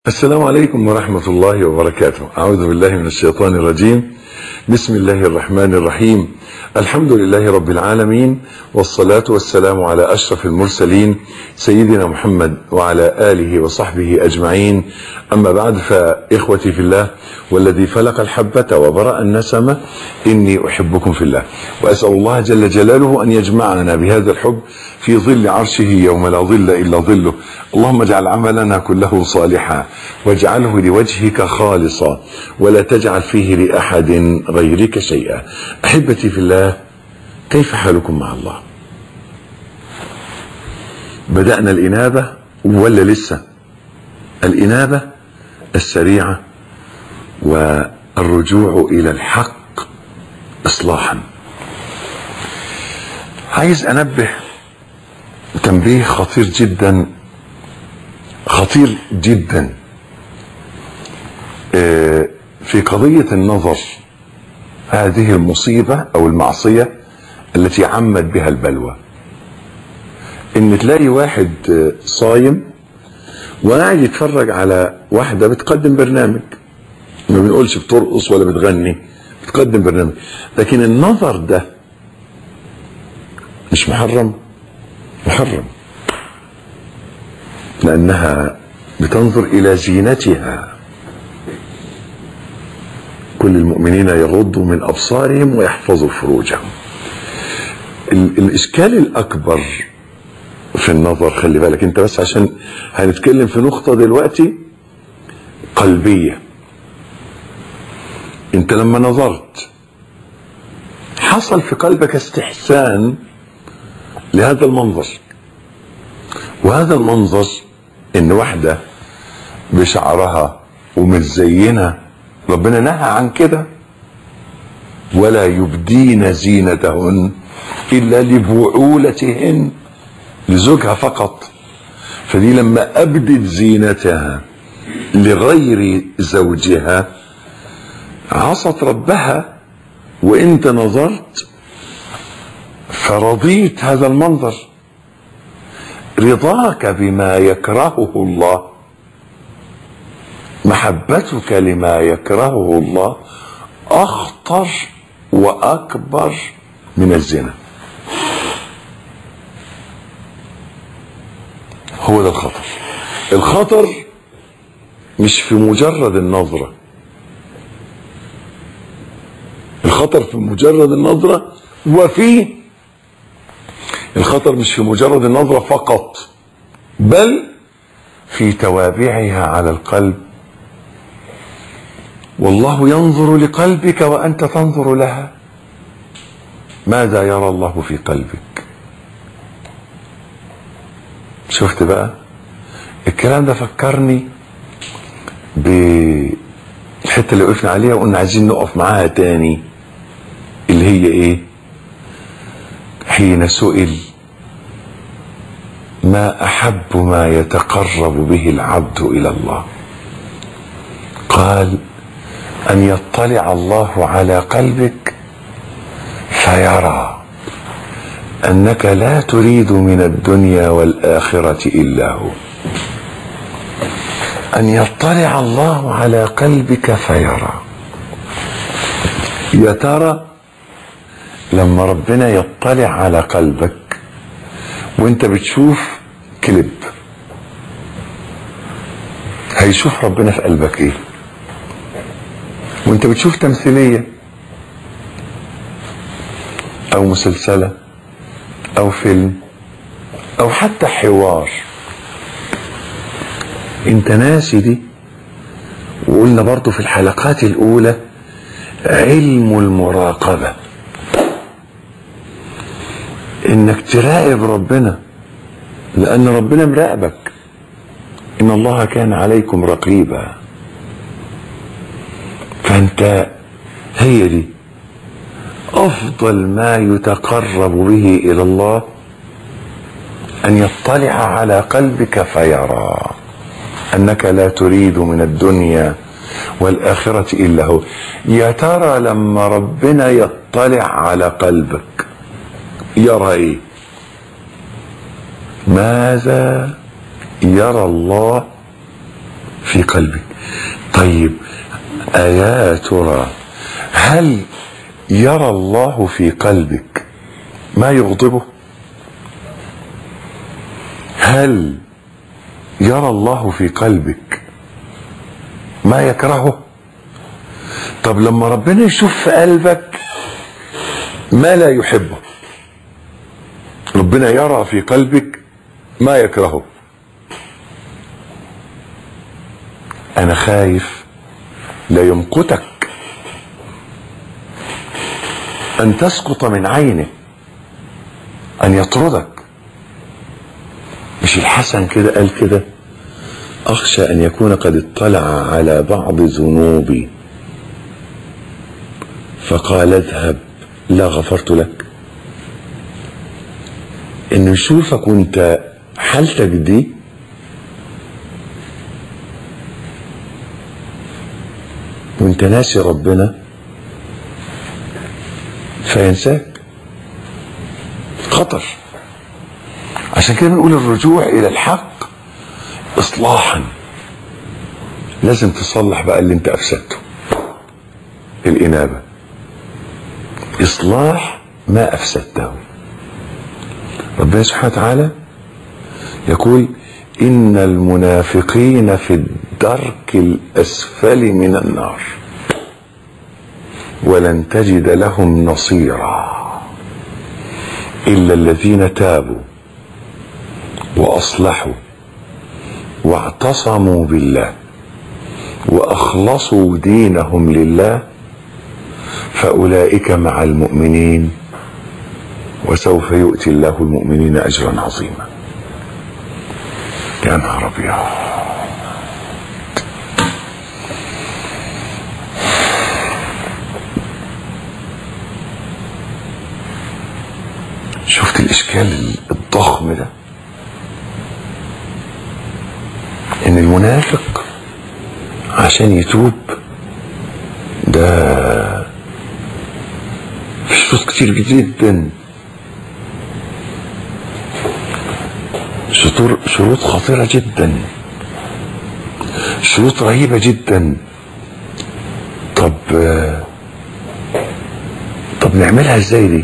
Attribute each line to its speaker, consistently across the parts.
Speaker 1: السلام عليكم ورحمة الله وبركاته أعوذ بالله من الشيطان الرجيم بسم الله الرحمن الرحيم الحمد لله رب العالمين والصلاة والسلام على أشرف المرسلين سيدنا محمد وعلى آله وصحبه أجمعين أما بعد فإخوتي في الله والذي فلق الحبة وبرأ النسمة إني أحبكم في الله وأسأل الله جل جلاله أن يجمعنا بهذا الحب في ظل عرشه يوم لا ظل إلا ظله اللهم اجعل عملنا كله صالحا واجعله لوجهك خالصا ولا تجعل فيه لأحد غيرك شيئا أحبتي في الله كيف حالكم مع الله بدأنا الإنابة ولا لسه الإنابة السريعة والرجوع إلى الحق إصلاحا عايز أنبه تنبيه خطير جدا خطير جدا في قضية النظر هذه المصيبة أو المعصية التي عمت بها البلوى إن تلاقي واحد صايم وقاعد يتفرج على واحدة بتقدم برنامج ما بنقولش بترقص ولا بتغني بتقدم برنامج لكن النظر ده مش محرم محرم لأنها بتنظر إلى زينتها كل المؤمنين يغضوا من أبصارهم ويحفظوا فروجهم الإشكال الأكبر في النظر خلي بالك أنت بس عشان هنتكلم في نقطة دلوقتي قلبية أنت لما نظرت حصل في قلبك استحسان لهذا المنظر وهذا المنظر ان واحدة بشعرها ومتزينة ربنا نهى عن كده ولا يبدين زينتهن الا لبعولتهن لزوجها فقط فدي لما ابدت زينتها لغير زوجها عصت ربها وانت نظرت فرضيت هذا المنظر رضاك بما يكرهه الله محبتك لما يكرهه الله اخطر واكبر من الزنا هو ده الخطر الخطر مش في مجرد النظره الخطر في مجرد النظره وفي الخطر مش في مجرد النظرة فقط بل في توابعها على القلب والله ينظر لقلبك وأنت تنظر لها ماذا يرى الله في قلبك شفت بقى الكلام ده فكرني بالحتة اللي وقفنا عليها وقلنا عايزين نقف معاها تاني اللي هي ايه حين سئل ما احب ما يتقرب به العبد الى الله قال ان يطلع الله على قلبك فيرى انك لا تريد من الدنيا والاخره الا هو ان يطلع الله على قلبك فيرى يا ترى لما ربنا يطلع على قلبك وانت بتشوف كليب هيشوف ربنا في قلبك ايه وانت بتشوف تمثيلية او مسلسلة او فيلم او حتى حوار انت ناسي دي وقلنا برضو في الحلقات الاولى علم المراقبه انك تراقب ربنا لان ربنا مراقبك ان الله كان عليكم رقيبا فانت هي دي افضل ما يتقرب به الى الله ان يطلع على قلبك فيرى انك لا تريد من الدنيا والاخره الا هو يا ترى لما ربنا يطلع على قلبك يرى ايه ماذا يرى الله في قلبك طيب أيا ترى هل يرى الله في قلبك ما يغضبه هل يرى الله في قلبك ما يكرهه طب لما ربنا يشوف في قلبك ما لا يحبه ربنا يرى في قلبك ما يكرهه انا خايف لا يمقتك ان تسقط من عينه ان يطردك مش الحسن كده قال كده اخشى ان يكون قد اطلع على بعض ذنوبي فقال اذهب لا غفرت لك انه يشوفك وانت حالتك دي وانت ناسي ربنا فينساك خطر عشان كده بنقول الرجوع الى الحق اصلاحا لازم تصلح بقى اللي انت افسدته الانابه اصلاح ما افسدته ربنا سبحانه وتعالى يقول ان المنافقين في الدرك الاسفل من النار ولن تجد لهم نصيرا الا الذين تابوا واصلحوا واعتصموا بالله واخلصوا دينهم لله فاولئك مع المؤمنين وسوف يؤتي الله المؤمنين اجرا عظيما يا نهار ابيض شفت الاشكال الضخم ده ان المنافق عشان يتوب ده في شروط كتير جدا شطور شروط خطيرة جدا شروط رهيبة جدا طب طب نعملها ازاي دي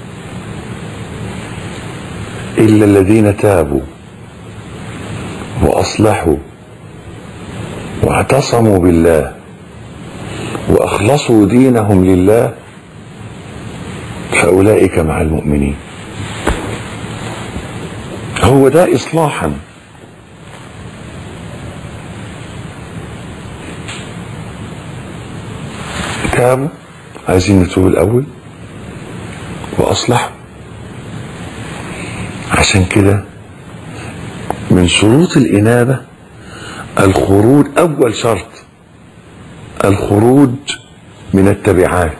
Speaker 1: إلا الذين تابوا وأصلحوا واعتصموا بالله وأخلصوا دينهم لله فأولئك مع المؤمنين هو ده إصلاحا تابوا عايزين نتوب الأول وأصلحوا عشان كده من شروط الإنابة الخروج أول شرط الخروج من التبعات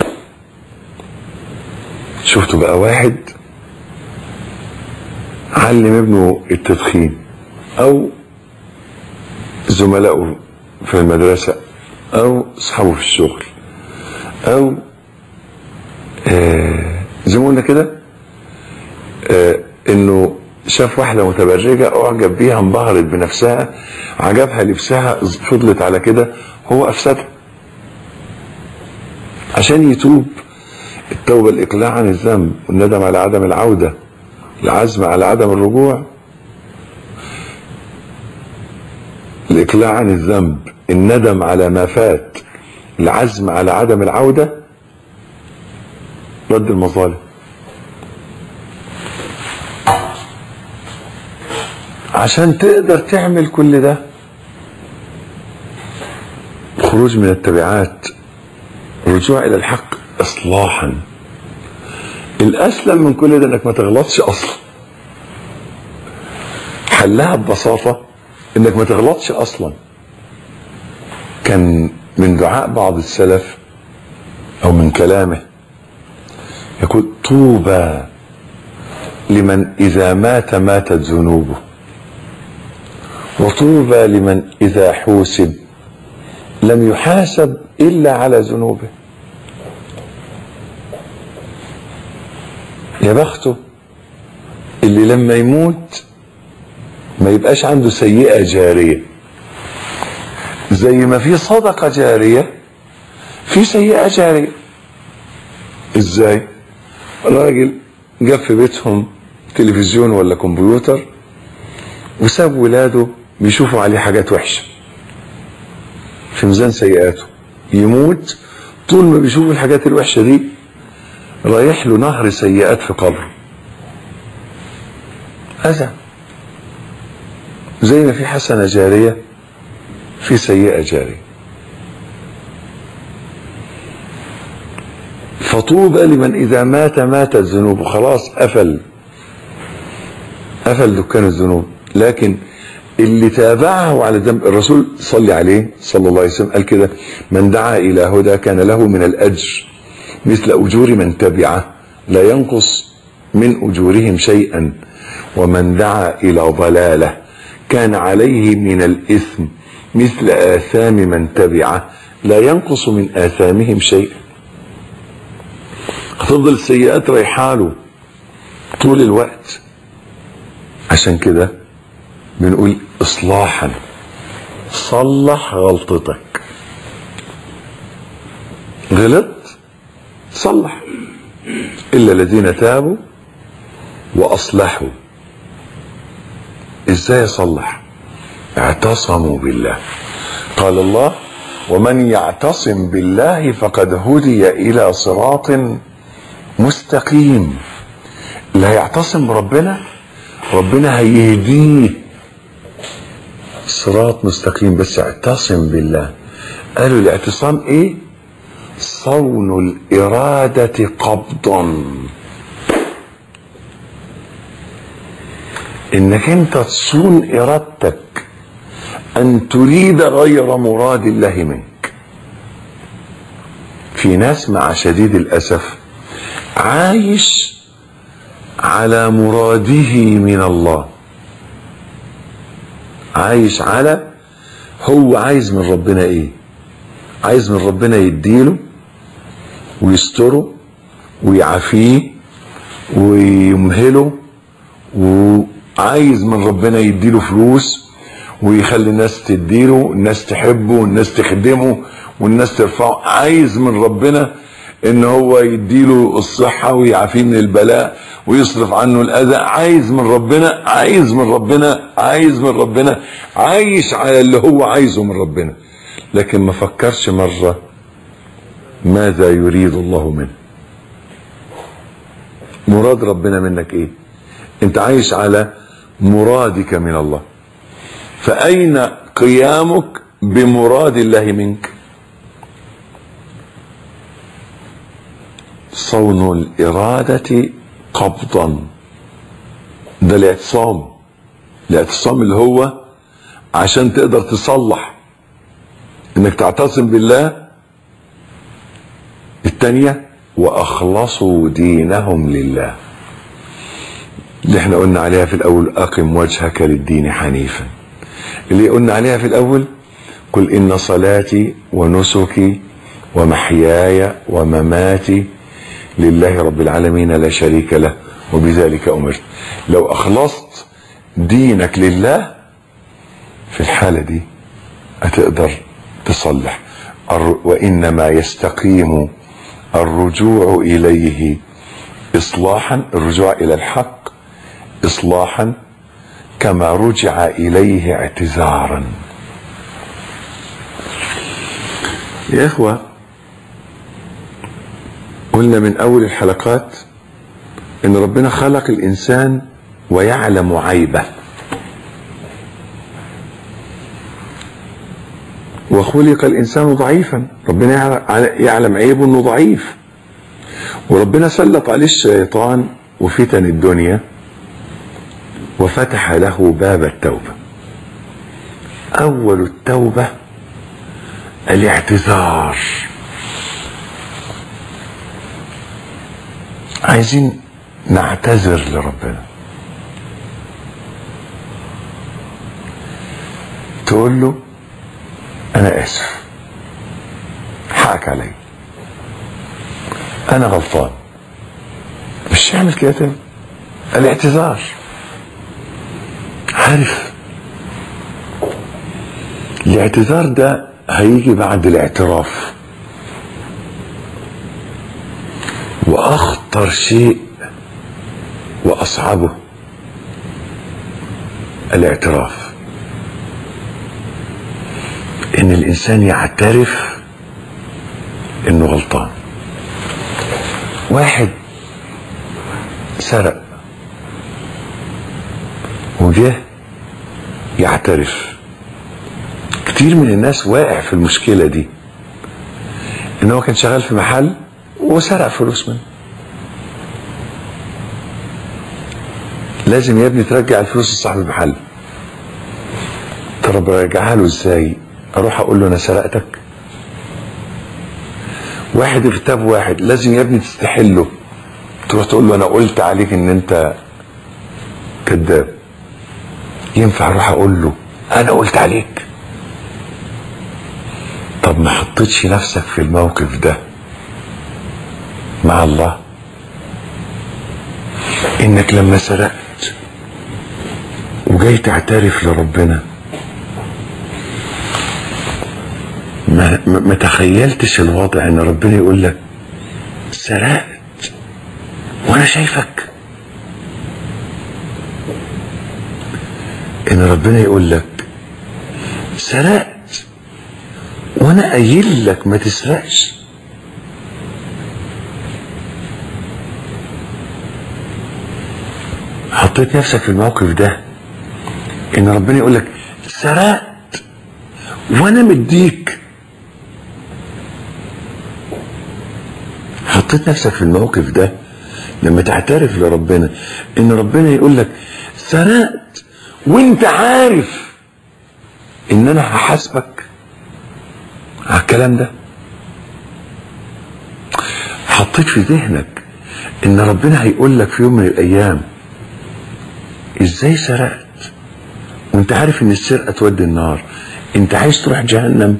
Speaker 1: شفتوا بقى واحد علم ابنه التدخين أو زملائه في المدرسة أو أصحابه في الشغل أو آه زي ما قلنا كده آه انه شاف واحده متبرجه اعجب بيها انبهرت بنفسها عجبها لبسها فضلت على كده هو افسدها عشان يتوب التوبه الاقلاع عن الذنب والندم على عدم العوده العزم على عدم الرجوع الاقلاع عن الذنب الندم على ما فات العزم على عدم العوده رد المظالم عشان تقدر تعمل كل ده الخروج من التبعات الرجوع الى الحق اصلاحا الاسلم من كل ده انك ما تغلطش اصلا حلها ببساطه انك ما تغلطش اصلا كان من دعاء بعض السلف او من كلامه يقول طوبى لمن اذا مات ماتت ذنوبه وطوبى لمن إذا حوسب لم يحاسب إلا على ذنوبه يا بخته اللي لما يموت ما يبقاش عنده سيئة جارية زي ما في صدقة جارية في سيئة جارية ازاي راجل جاب في بيتهم تلفزيون ولا كمبيوتر وساب ولاده بيشوفوا عليه حاجات وحشة في ميزان سيئاته يموت طول ما بيشوف الحاجات الوحشة دي رايح له نهر سيئات في قبره أذى زي ما في حسنة جارية في سيئة جارية فطوبى لمن إذا مات ماتت ذنوبه خلاص قفل قفل دكان الذنوب لكن اللي تابعه على ذنب الرسول صلي عليه صلى الله عليه وسلم قال كده من دعا إلى هدى كان له من الأجر مثل أجور من تبعه لا ينقص من أجورهم شيئا ومن دعا إلى ضلالة كان عليه من الإثم مثل آثام من تبعه لا ينقص من آثامهم شيئا هتفضل السيئات رايحاله طول الوقت عشان كده بنقول اصلاحا صلح غلطتك غلط صلح الا الذين تابوا واصلحوا ازاي اصلح اعتصموا بالله قال الله ومن يعتصم بالله فقد هدي الى صراط مستقيم اللي هيعتصم بربنا ربنا هيهديه صراط مستقيم بس اعتصم بالله قالوا الاعتصام ايه صون الإرادة قبضا انك انت تصون ارادتك ان تريد غير مراد الله منك في ناس مع شديد الاسف عايش على مراده من الله عايش على هو عايز من ربنا ايه عايز من ربنا يديله ويستره ويعافيه ويمهله وعايز من ربنا يديله فلوس ويخلي الناس تديله الناس تحبه والناس تخدمه والناس ترفعه عايز من ربنا ان هو يديله الصحة ويعافيه من البلاء ويصرف عنه الاذى عايز من ربنا عايز من ربنا عايز من ربنا عايش على اللي هو عايزه من ربنا لكن ما فكرش مرة ماذا يريد الله منه مراد ربنا منك ايه انت عايش على مرادك من الله فاين قيامك بمراد الله منك صون الإرادة قبضا ده الاعتصام الاعتصام اللي هو عشان تقدر تصلح انك تعتصم بالله التانية واخلصوا دينهم لله اللي احنا قلنا عليها في الاول اقم وجهك للدين حنيفا اللي قلنا عليها في الاول قل ان صلاتي ونسكي ومحياي ومماتي لله رب العالمين لا شريك له وبذلك امرت لو اخلصت دينك لله في الحاله دي هتقدر تصلح وانما يستقيم الرجوع اليه اصلاحا الرجوع الى الحق اصلاحا كما رجع اليه اعتذارا يا اخوه قلنا من اول الحلقات ان ربنا خلق الانسان ويعلم عيبه وخلق الانسان ضعيفا ربنا يعلم عيبه انه ضعيف وربنا سلط عليه الشيطان وفتن الدنيا وفتح له باب التوبه اول التوبه الاعتذار عايزين نعتذر لربنا تقول له انا اسف حقك علي انا غلطان مش هعمل كده تاني الاعتذار عارف الاعتذار ده هيجي بعد الاعتراف واخطر شيء واصعبه الاعتراف ان الانسان يعترف انه غلطان واحد سرق وجه يعترف كتير من الناس واقع في المشكلة دي ان هو كان شغال في محل وسرق فلوس منه لازم يا ابني ترجع الفلوس لصاحب المحل طب برجعها له ازاي اروح اقول له انا سرقتك واحد اغتاب واحد لازم يا ابني تستحله تروح تقول له انا قلت عليك ان انت كذاب ينفع اروح اقول له انا قلت عليك طب ما حطيتش نفسك في الموقف ده مع الله انك لما سرقت وجاي تعترف لربنا ما, ما ما تخيلتش الوضع ان ربنا يقول لك سرقت وانا شايفك ان ربنا يقول لك سرقت وانا قايل لك ما تسرقش حطيت نفسك في الموقف ده ان ربنا يقول لك سرقت وانا مديك حطيت نفسك في الموقف ده لما تعترف لربنا ان ربنا يقول لك سرقت وانت عارف ان انا هحاسبك على الكلام ده حطيت في ذهنك ان ربنا هيقول لك في يوم من الايام ازاي سرقت وانت عارف ان السرقه تودي النار انت عايز تروح جهنم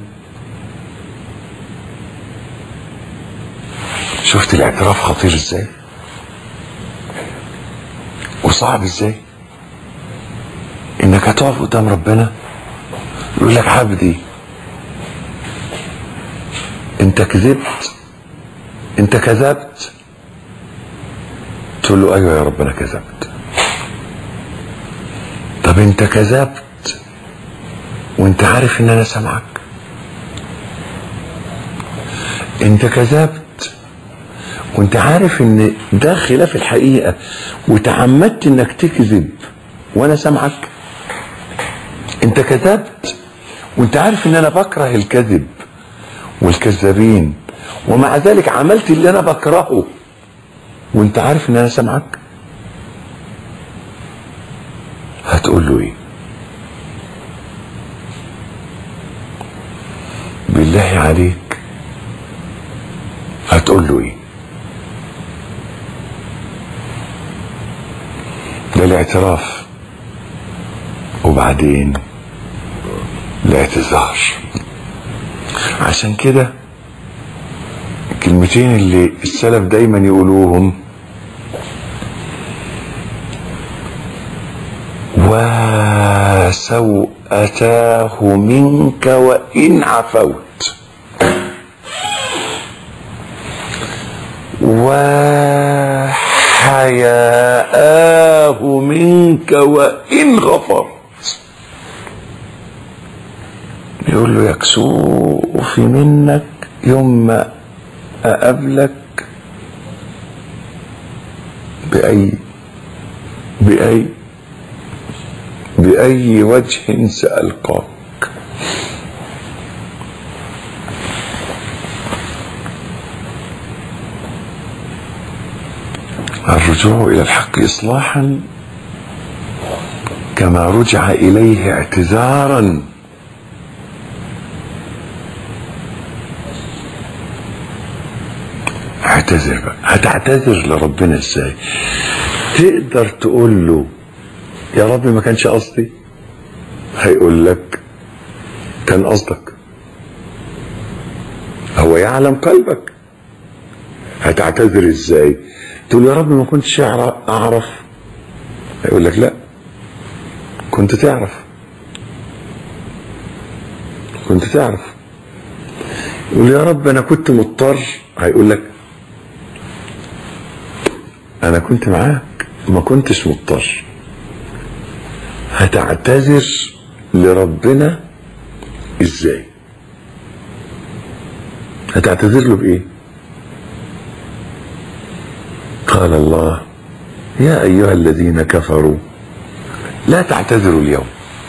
Speaker 1: شفت الاعتراف خطير ازاي وصعب ازاي انك هتقف قدام ربنا يقول لك عبدي انت كذبت انت كذبت تقول له ايوه يا رب انا كذبت طب انت كذبت وانت عارف ان انا سامعك انت كذبت وانت عارف ان ده خلاف الحقيقه وتعمدت انك تكذب وانا سامعك انت كذبت وانت عارف ان انا بكره الكذب والكذابين ومع ذلك عملت اللي انا بكرهه وانت عارف ان انا سامعك هتقول له ايه بالله عليك هتقول له ايه ده الاعتراف وبعدين الاعتذار عشان كده الكلمتين اللي السلف دايما يقولوهم وسوءتاه منك وإن عفوت وحياءاه منك وإن غفرت يقول له يكسوف منك يوم ما أقابلك بأي بأي بأي وجه سألقاك الرجوع إلى الحق إصلاحا كما رجع إليه اعتذارا اعتذر بقى هتعتذر لربنا ازاي تقدر تقول له يا رب ما كانش قصدي هيقول لك كان قصدك هو يعلم قلبك هتعتذر ازاي تقول يا رب ما كنتش أعرف- اعرف هيقول لك لا كنت تعرف كنت تعرف يقول يا رب انا كنت مضطر هيقول لك انا كنت معاك ما كنتش مضطر هتعتذر لربنا ازاي هتعتذر له بايه قال الله يا ايها الذين كفروا لا تعتذروا اليوم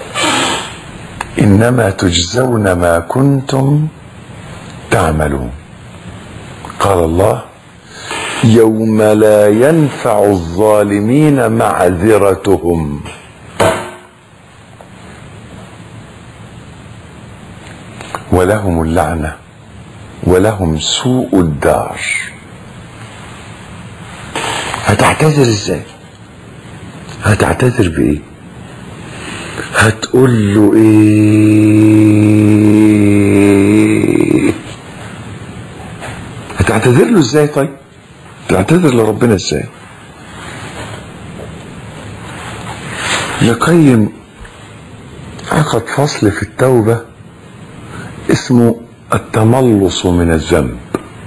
Speaker 1: انما تجزون ما كنتم تعملون قال الله يوم لا ينفع الظالمين معذرتهم ولهم اللعنه ولهم سوء الدار هتعتذر ازاي هتعتذر بايه هتقول له ايه هتعتذر له ازاي طيب تعتذر لربنا ازاي يقيم عقد فصل في التوبة اسمه التملص من الذنب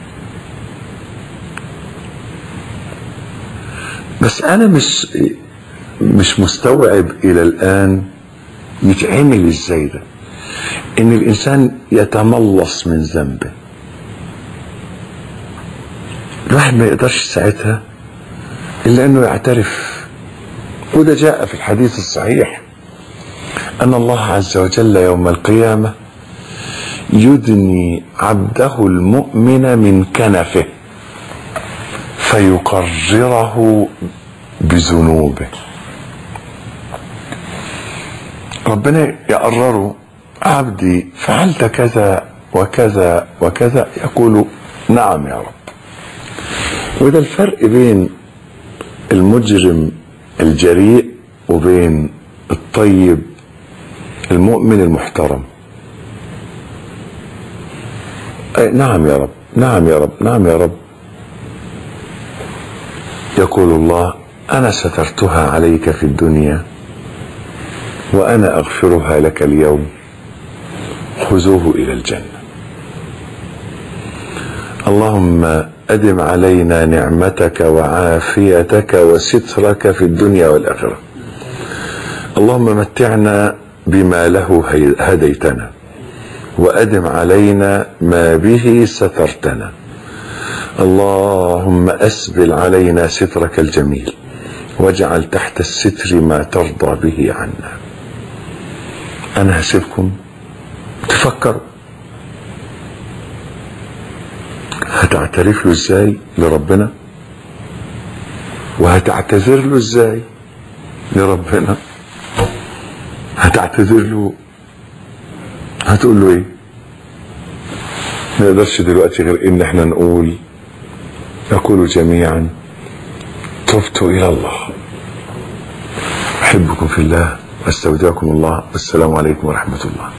Speaker 1: بس انا مش مش مستوعب الى الان يتعمل ازاي ده ان الانسان يتملص من ذنبه الواحد ما يقدرش ساعتها الا انه يعترف وده جاء في الحديث الصحيح ان الله عز وجل يوم القيامه يدني عبده المؤمن من كنفه فيقرره بذنوبه ربنا يقرره عبدي فعلت كذا وكذا وكذا يقول نعم يا رب وده الفرق بين المجرم الجريء وبين الطيب المؤمن المحترم أي نعم يا رب نعم يا رب نعم يا رب يقول الله انا سترتها عليك في الدنيا وانا اغفرها لك اليوم خذوه الى الجنه اللهم ادم علينا نعمتك وعافيتك وسترك في الدنيا والاخره اللهم متعنا بما له هديتنا وادم علينا ما به سترتنا اللهم اسبل علينا سترك الجميل واجعل تحت الستر ما ترضى به عنا انا هسيبكم تفكروا هتعترف له ازاي لربنا وهتعتذر له ازاي لربنا هتعتذر له هتقول له ايه ما نقدرش دلوقتي غير ان احنا نقول نقول جميعا تبت الى الله احبكم في الله واستودعكم الله والسلام عليكم ورحمه الله